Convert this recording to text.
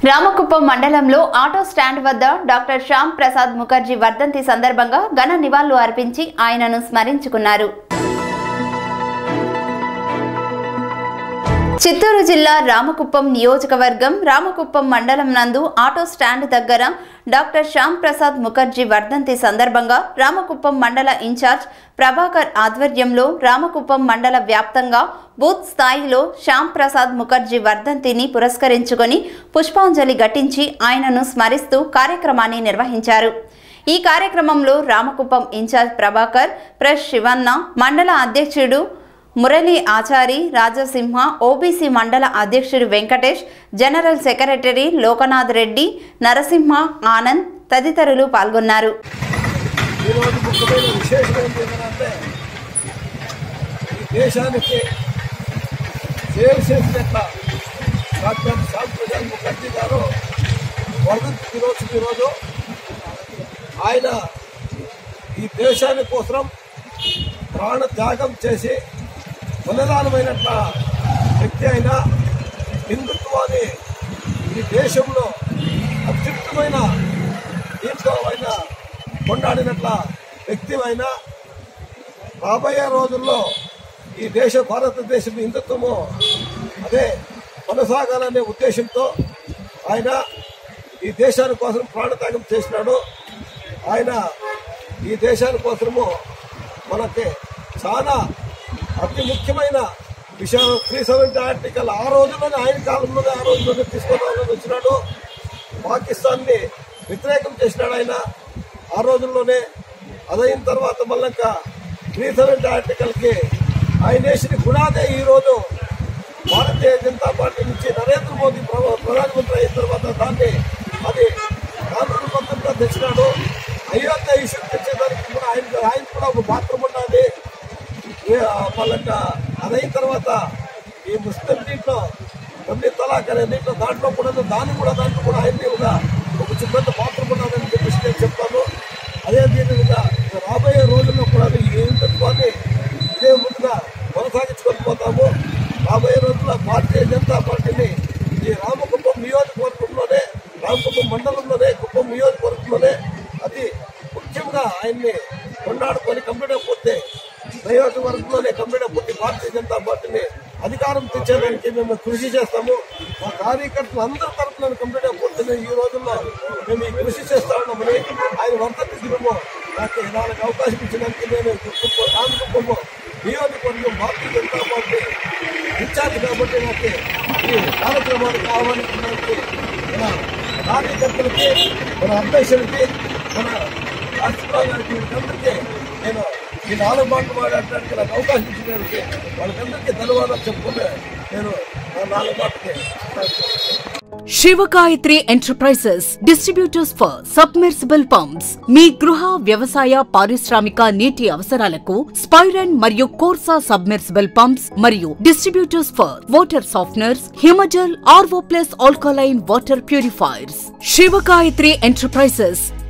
రామకుప్పం మండలంలో auto stand వద్ద doctor Shyam Prasad Mukherjee వర్ధంతి సందర్భంగా ఘన నివాళులు అర్పించి ఆయనను స్మరించుకున్నారు చిత్తూరు జిల్లా రామకుప్పం నియోజకవర్గం రామకుప్పం మండలం నందు ఆటో స్టాండ్ దగ్గర డాక్టర్ శ్యామ్ ప్రసాద్ ముఖర్జీ వర్ధంతి సందర్భంగా రామకుప్పం మండల ఇన్ఛార్జ్ ప్రభాకర్ ఆధ్వర్యంలో రామకుప్పం మండల వ్యాప్తంగా బూత్ స్థాయిలో శ్యామ్ ప్రసాద్ ముఖర్జీ వర్ధంతిని పురస్కరించుకొని పుష్పాంజలి ఘటించి ఆయనను స్మరిస్తూ కార్యక్రమాన్ని నిర్వహించారు ఈ కార్యక్రమంలో రామకుప్పం ఇన్ఛార్జ్ ప్రభాకర్ ప్రెస్ శివన్న మండల అధ్యక్షుడు మురళీ ఆచారి రాజసింహ ఓబీసీ మండల అధ్యక్షుడు వెంకటేష్ జనరల్ సెక్రటరీ లోకనాథ్ రెడ్డి నరసింహ ఆనంద్ తదితరులు పాల్గొన్నారు ఈరోజు ముఖ్యమైన విశేషం ఏంటి అంటే ఈ దేశానికి సేవ చేసినట్ల డాక్టర్ శ్యామ్ ప్రసాద్ ముఖర్జీ గారు వర్ధంతి దినోత్సవం ఈరోజు ఆయన ఈ దేశాని కోసం ప్రాణ త్యాగం చేసి బలిదానమైనట్ల వ్యక్తి అయిన హిందుత్వాన్ని ఈ దేశంలో అత్యుత్తమైన దీంతో ఆయన కొண்டாడినట్ల వ్యక్తి అయినా రాబోయే రోజుల్లో ఈ దేశ భారతదేశం హిందుత్వము అదే కొనసాగాలనే ఉద్దేశంతో ఆయన ఈ దేశాని కోసం ప్రాణత్యాగం చేసినాడు ఆయన ఈ దేశాని కోసము మనకి చాలా అతి ముఖ్యమైన విషయం త్రీ సెవెంటీ ఆర్టికల్ ఆ రోజుల్లోనే ఆయన కాలంలోనే ఆ రోజుల్లోనే తీసుకురావాలని వచ్చినాడు పాకిస్తాన్ని వ్యతిరేకం చేసినాడు ఆయన ఆ రోజుల్లోనే అదైన తర్వాత మళ్ళక త్రీ సెవెంటీ ఆర్టికల్కి ఆయన వేసిన గుణాదే ఈరోజు భారతీయ జనతా పార్టీ నుంచి నరేంద్ర మోదీ ప్ర- ప్రధానమంత్రి అయిన తర్వాత దాన్ని అది కానూరు మొత్తంగా తెచ్చినాడు అయోధ్య ఇష్యూ తెచ్చేదానికి కూడా ఆయన ఆయన కూడా ఒక పాత్ర ఉన్నది వాళ్ళక అదైన తర్వాత ఈ ముస్లిం దీంట్లో కొన్ని తలాక్ అనే దీంట్లో దాంట్లో కూడా దాన్ని కూడా దాంట్లో కూడా ఆయన్ని ఒక ఒక చిన్న పాత్ర ఉన్నదని చెప్పేసి నేను చెప్తాను అదే విధంగా రాబోయే రోజుల్లో కూడా ఈ హిందుత్వాన్ని ఇదే ముందుగా కొనసాగించుకొని పోతాము రాబోయే రోజుల్లో భారతీయ జనతా పార్టీని ఈ రామకుప్పం నియోజకవర్గంలోనే రామకుప్పం మండలంలోనే కుప్పం నియోజకవర్గంలోనే అతి ముఖ్యంగా ఆయన్ని కొన్నాడుకొని కంప్లీట్ పోతే నియోజకవర్గంలోనే కంప్లీట్ పుట్టి భారతీయ జనతా పార్టీని అధికారం తెచ్చేదానికి మేము కృషి చేస్తాము మా కార్యకర్తలు అందరి తరఫున కంప్లీట్ పూర్తిని ఈ రోజుల్లో మేము ఈ కృషి చేస్తా ఉన్నామని ఆయన వర్ధంతి దినము నాకు ఇలాంటి అవకాశం ఇచ్చినందుకు నేను కుప్పం రామకుప్పము నియోజకవర్గం భారతీయ జనతా పార్టీ ఇన్ఛార్జ్ కాబట్టి నాకు ఈ కార్యక్రమానికి ఆహ్వానించడానికి మన కార్యకర్తలకి మన అధ్యక్షులకి మన రాష్ట్రపతి గారికి వీళ్ళందరికీ నేను ఈ నాలుగు మాటలు మాట్లాడటానికి నాకు అవకాశం ఇచ్చినందుకు వాళ్ళకందరికీ ధన్యవాదాలు చెప్పుకుంటే నేను నా నాలుగు మాటకి Sivagayatri enterprises distributors for submersible pumps మీ గృహ వ్యవసాయ పారిశ్రామిక నీటి అవసరాలకు స్పైరన్ మరియు కోర్సా సబ్మెర్సిబుల్ పంప్స్ మరియు distributors for water softeners Himajal RO plus alkaline water purifiers Sivagayatri enterprises